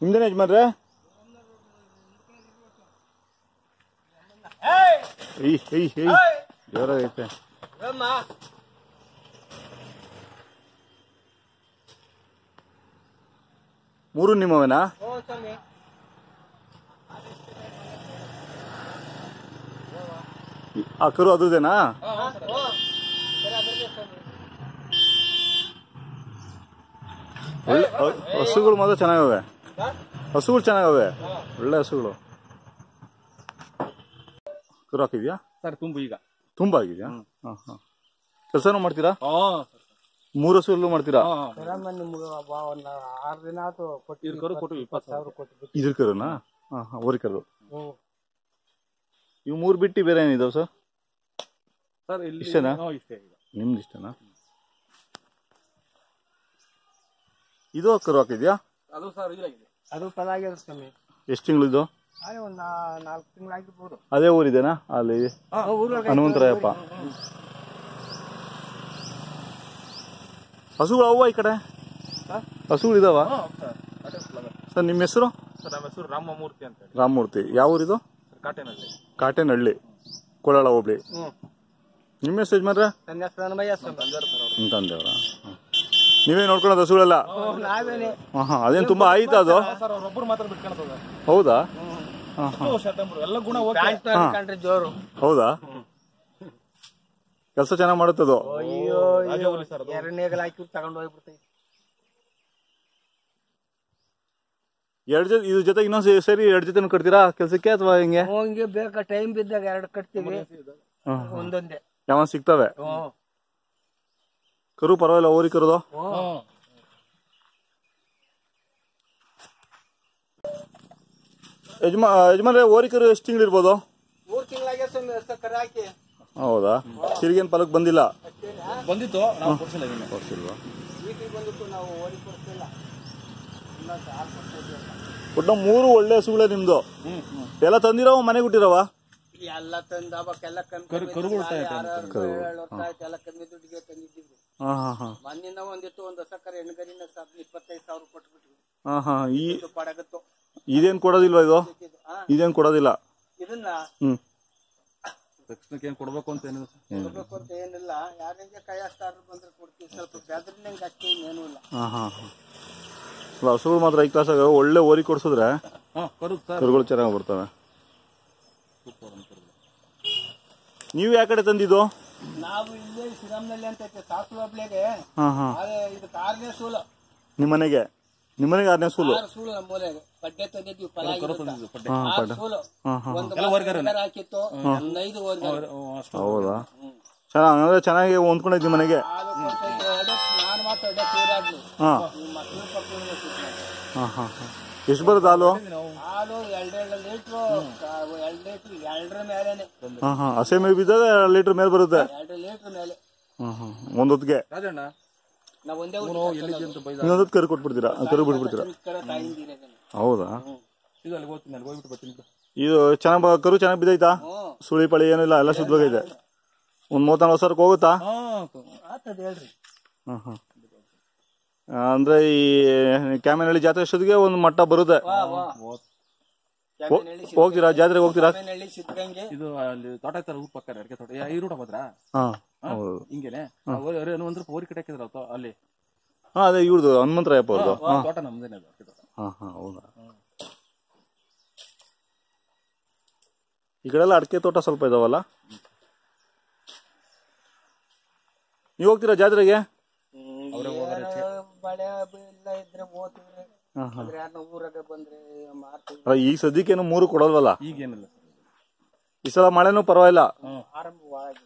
ನಿಮ್ದೇನ ಯಜಮಾನ್ರೆ ಏಯ್ ಏಯ್ ಏಯ್ ಜೋರಾಗೈತೆ ಮೂರು ನಿಮ್ಮವೇನಾ ಆ ಕರು ಅದ್ರದೇನಾ ಒಳ್ಳೆ ಹ- ಹಸುಗಳು ಮಾತ್ರ ಚೆನ್ನಾಗವೆ ಹಸುಗಳು ಚೆನ್ನಾಗವೆ ಒಳ್ಳೆ ಹಸುಗಳು ಕರು ಹಾಕಿದ್ಯಾ ಸರ್ ತುಂಬು ಈಗ ತುಂಬಾ ಆಗಿದ್ಯಾ ಹಾ ಹಾ ಕೆಲಸನೂ ಮಾಡ್ತೀರಾ ಹಾ ಮೂರು ಹಸುಗಳು ಮಾಡ್ತೀರಾ ನಿಮ್ಗೆ ಒಂದು ಆರು ದಿನ ಆಯ್ತು ಕೊಟ್ಟು ಇದ್ರ ಕರು ಕೊಟ್ಟು ಇಪ್ಪತ್ತು ಸಾವಿರ ಕೊಟ್ಟು ಇದ್ರ ಕರುನಾ ಹಾ ಹಾ ಓರಿ ಕರು ಹ್ಞೂ ಇವು ಮೂರು ಬಿಟ್ಟು ಬೇರೆ ಏನಿದಾವೆ ಸರ್ ಸರ್ ಇಲ್ಲಿ ಇಷ್ಟೇನಾ? ಹಾ, ಇಷ್ಟೇ ಈಗ ನಿಮ್ದು ಇಷ್ಟನಾ ಇದು ಕರು ಹಾಕಿದ್ಯಾ ಅದು ಸರ್ ಇದಾಗಿದೆ ಅದು ಫಲ ಆಗ್ಯದ ಸ್ವಾಮಿ ಎಷ್ಟು ತಿಂಗಳಿದ್ದು ಅದೇ ಒಂದು ನಾಲ್ಕು ತಿಂಗಳು ಆಗಿರ್ಬೋದು ಅದೇ ಊರಿದೇನಾ ಅಲ್ಲಿ ಹನುಮಂತರಾಯಪ್ಪ ಹಸುಗಳು ಅವ ಈ ಕಡೆ ಹಸುಗಳು ಇದಾವ ಹಾ ಸರ್ ಅದೇ ಸರ್ ಸರ್ ನಿಮ್ಮ ಹೆಸರು ಸರ್ ನಮ್ಮ ಹೆಸರು ರಾಮಮೂರ್ತಿ ಅಂತ ಹೇಳಿ ರಾಮಮೂರ್ತಿ ಯಾವ ಊರಿದು ಸರ್ ಕಾಟೇನಲ್ಲಿ ಕಾಟೇನಹಳ್ಳಿ ಕೋಲಾಳ ಹೋಬಳಿ ಹ್ಞೂ ನಿಮ್ಮ ಹೆಸರು ಯಜಮಾನ್ರೆ ನನ್ನ ಹೆಸರು ಹನುಮಯ್ಯ ಸ್ವಾಮಿ ತಂದೆಯವರು ಸರ್ ಅವರು ನಿಮ್ಮ ತಂದೆಯವರ ನೀವೇ ನೋಡ್ಕೊಳ್ಳೋದು ಹಸುಗಳೆಲ್ಲ ನಾವೇನೆ ಹಾ ಹಾ ಅದೇನು ತುಂಬಾ ಆಯ್ತಾ ಅದು ಸರ್ ಅವ್ರೊಬ್ಬರು ಮಾತ್ರ ಬಿಟ್ಕೊಳತದ ಹೌದಾ ಹಾ ಹಾ ಸೆಪ್ಟೆಂಬರ್ ಎಲ್ಲ ಗುಣ ಓಕೆ ಪ್ಯಾಂಟ್ ಕಂಡ್ರೆ ಜೋರು ಹೌದಾ ಕೆಲಸ ಚೆನ್ನಾಗಿ ಮಾಡುತ್ತದು ಅಯ್ಯೋ ರಾಜವಲ್ಲಿ ಸರ್ ಅದು. ಎರಡನೇಗಲ್ ಹಾಕಿ ತಗೊಂಡು ಹೋಗ್ಬಿಡ್ತೈತಿ ಎರಡು ಜೊತೆ ಇದ್ರ ಜೊತೆ ಇನ್ನೊಂದು ಸೇರಿ ಎರಡು ಜೊತೆ ಕಟ್ತೀರಾ ಕೆಲಸಕ್ಕೆ ಅಥವಾ ಹಿಂಗೆ ಹೋಗಿ ಬೇಕಾ ಟೈಮ್ ಬಿದ್ದಾಗ ಎರಡು ಕಟ್ತೀವಿ ಹಾ, ಒಂದೊಂದೇ ಯಾವನ್ ಸಿಗ್ತವೆ ಹ್ಞೂ ಕರು ಪರವಾಗಿಲ್ಲ ಓರಿ ಕರುದು ಹ್ಞೂ ಯಜಮಾ ಯಜಮಾನ್ರೆ ಓರಿ ಕರು ಎಷ್ಟು ತಿಂಗಳಿರ್ಬೋದು ಮೂರು ತಿಂಗಳಾಗೆ ಸ್ವಾಮಿ ಹೊಸ ಕರೆ ಹಾಕಿ ಹೌದಾ ತಿರುಗೇನ್ ಫಲಕ್ ಬಂದಿಲ್ಲ ಬಂದಿತ್ತು ನಾವು ಕೊಡ್ಸಿಲ್ಲ ಇದನ್ನ ಕೊಡ್ಸಿಲ್ವಾ ವೀಟಿಗೆ ಬಂದಿತ್ತು ನಾವು ಓಡಿ ಕೊಡ್ತಿಲ್ಲ ಇನ್ನೊಂದು ಹಾಲು ಕೊಡ್ತಿದ್ವಿ ಒಟ್ಟು ಮೂರು ಒಳ್ಳೆ ಹಸುಗಳೇ ನಿಮ್ದು ಹ್ಮ್ ಹ್ಮ್ ಎಲ್ಲ ತಂದಿರವ ಮನೆಗೆ ಹುಟ್ಟಿರವ ಎಲ್ಲ ತಂದ ಅವಕ್ಕೆಲ್ಲ ಕಮ್ಮಿ ಕರು- ಕರುಗಳು ಉಳ್ತಾಯ ಆಯ್ತು ಆರು ಏಳು ವರ್ಷ ಆಯ್ತು ಎಲ್ಲ ಕಮ್ಮಿ ದುಡ್ಡಿಗೆ ತಂದಿದ್ದೀವಿ ಹಾ ಹಾ ಹಾ ಮಣ್ಣಿನ ಒಂದಿತ್ತು ಒಂದು ಹೊಸ ಕರೆ ಹೆಣ್ಗರಿನ ಸಾವಿರದ ಇಪ್ಪತ್ತೈದು ಸಾವಿರ ಕೊಟ್ಬಿಟ್ವಿ ಹಾ ಹಾ ಈ ಇದು ಪಡಗತ್ತು ಇದೇನ್ ಕೊಡೋದಿಲ್ವಾ ಇದು ಇದು, ಆ, ಇದೇನ್ ಕೊಡೋದಿಲ್ಲ ಇದನ್ನ ಹ್ಮ್ ತಕ್ಷಣಕ್ಕೆ ಏನ್ ಕೊಡ್ಬೇಕು ಅಂತ ಏನಿದೆ ಸರ್ ಕೊಡ್ಬೇಕು ಅಂತ ಏನಿಲ್ಲ ಯಾರಿಗೆ ಕೈ ಅಷ್ಟಾದ್ರು ಬಂದ್ರೆ ಕೊಡ್ತೀವಿ ಸ್ವಲ್ಪ ಬೆದ್ರಿನಂಗೆ ಅಷ್ಟೇ ಇನ್ನೇನು ಇಲ್ಲ ಹಾ ಹಾ ಹಾ ಅಲ್ಲ, ಹಸುಗಳು ಮಾತ್ರ ಐ ಕ್ಲಾಸ್ ಒಳ್ಳೆ ಓರಿ ಕೊಡ್ಸಿದ್ರೆ ಹಾ ಕರು ಸರ್ ಕರುಗಳು ಚೆನ್ನಾಗಿ ಬರ್ತವೆ ಸೂಪರ್ ಅಂತ ಕರು. ನೀವು ಯಾವ ಕಡೆ ತಂದಿದ್ದು ನಾವು ಇಲ್ಲೇ ಶ್ರೀರಾಮ್ನಲ್ಲಿ ಅಂತ ಐತೆ ಸಾಸು ಹಬ್ಳಿಗೆ ಹಾ ಹಾ ಅದೇ ಇದು ಕಾರ್ನೇ ಸೂಲು ನಿಮ್ಮನೆಗೆ ನಿಮ್ಮನೆಗೆ ಆರನೇ ಸೂಲು ಆರು ಸೂಲು ನಮ್ಮ ಮೂಲೆಗೆ ಪಡ್ಡೆ ತಂದಿದ್ವಿ ಫಲ ಕರು ಆಗಿರುತ್ತೆ. ತಂದಿದ್ದು ಪಡ್ಡೆ ಹಾ ಆರು ಸೂಲು ಹಾ ಹಾ ಒಂದು ಎಲ್ಲ ವರ್ಗರೇನೆ. ವರ್ಗರ್ ಹಾಕಿತ್ತು ಒಂದು ಐದು ವರ್ಗರ್ ಓ, ಅಷ್ಟು ಹೌದಾ ಚೆನ್ನಾಗಿ ಅಂದ್ರೆ ಚೆನ್ನಾಗಿ ಹೊಂದ್ಕೊಂಡಿದ್ದಿ ಮನೆಗೆ ಹಾಲು ಕೊಡ್ತೈತೆ ಎಡೆ ನಾನು ಮಾತ್ರ ಎಡೆ ತೀರಾಗ್ಲಿ ಹಾ ಈ ಮಕ್ಕಳು ಪಕ್ಕಳು ಹಾ ಹಾ ಹಾ ಎಷ್ಟು ಬರುತ್ತೆ ಹಾಲು ಹಾಲು ಎರಡೆರಡು ಲೀಟ್ರು ಎರಡು ಲೀಟ್ರ್ ಎರಡರ ಮೇಲೆನೆ ಹಾ ಹಾ ಹಸೆ ಮೇವು ಬಿದ್ದಾಗ ಎರಡು ಲೀಟರ್ ಮೇಲೆ ಬರುತ್ತೆ ಎರಡು ಲೀಟ್ರ್ ಮೇಲೆ ಹಾ ಹಾ ಒಂದೊತ್ತಿಗೆ ರಾಜಣ್ಣ ನಾವು ಒಂದೇ ಅವನು ಎಲ್ಲಿಗೆ ಅಂತ ಬೈದ ಇನ್ನೊಂದೊತ್ತು ಕರು ಕೊಟ್ಬಿಡ್ತೀರಾ ಕರು ಬಿಟ್ಬಿಡ್ತೀರಾ ಕಡೆ ತಾಯಿಂದಿರೋದನ್ನ ಹೌದಾ ಇದು ಅಲ್ಲಿಗೆ ಹೋಗ್ತೀನಿ ಅಲ್ಲಿ ಹೋಗ್ಬಿಟ್ಟು ಬರ್ತೀನಿ ಬಿಡು. ಇದು ಚೆನ್ನಾಗಿ ಕರು ಚೆನ್ನಾಗಿ ಬಿದ್ದೈತಾ ಹ್ಞೂ ಸುಳಿ ಪಳಿ ಏನಿಲ್ಲ ಎಲ್ಲ ಶುದ್ಧವಾಗೈತೆ ಒಂದ್ ಮೂವತ್ತ ಸಾವಿರಕ್ಕೆ ಹೋಗುತ್ತಾ ಹಾ ಆತದ ಹೇಳ್ರಿ ಹಾ ಹಾ ಅಂದ್ರೆ ಈ ಕ್ಯಾಮೆನಹಳ್ಳಿ ಜಾತ್ರೆ ಅಷ್ಟೊತ್ತಿಗೆ ಒಂದು ಮಟ್ಟ ಬರುತ್ತೆ ವಾ ವಾ ಹೋ- ಹೋಗ್ತೀರಾ ಜಾತ್ರೆಗೆ ಹೋಗ್ತೀರಾ ಕ್ಯಾಮೆನಹಳ್ಳಿ ಸಿದ್ಧಗಂಗೆ ಇದು ಅಲ್ಲಿ ತೋಟ ಐತಲ್ಲ ಊರ್ ಪಕ್ಕ ಅಡಿಕೆ ತೋಟ ಯಾ- ಈ ರೂಟ ಬಂದ್ರಾ ಹಾ ಹಾ? ಹೌದು ಹಿಂಗೇನೆ ಒಂದು ರೂಪಾಯಿ ಓರಿ ಕಟ್ಟಿ ಹಾಕಿದ್ರ ಅಲ್ಲಿ ಹಾ ಅದೇ ಇವ್ರದ್ದು ಹನುಮಂತರಾಯಪ್ಪ ಅವ್ರದ್ದು ಆ ತೋಟ ನಮ್ದೇನೆ ಅದು ಅಡಿಕೆ ತೋಟ ಹಾ ಹಾ ಹೌದಾ ಈ ಕಡೆ ಎಲ್ಲ ಅಡಿಕೆ ತೋಟ ಸ್ವಲ್ಪ ಇದಾವಲ್ಲ ನೀವು ಹೋಗ್ತೀರಾ ಜಾತ್ರೆಗೆ ಬಳೆ ಎಲ್ಲ ಇದ್ರೆ ಹೋಗ್ತೀವ್ರಿ ಹಾ ಹಾ ಅಂದ್ರೆ ಯಾರನ್ನ ಊರಾಗ ಬಂದ್ರೆ ಮಾರ್ತೀವಿ ಅಲ್ಲ ಈಗ ಸದ್ಯಕ್ಕೇನು ಮೂರು ಕೊಡಲ್ವಲ್ಲ ಈಗೇನಿಲ್ಲ ಈ ಸಲ ಮಳೆನೂ ಪರವಾಗಿಲ್ಲ ಆರಂಭವಾಗಿ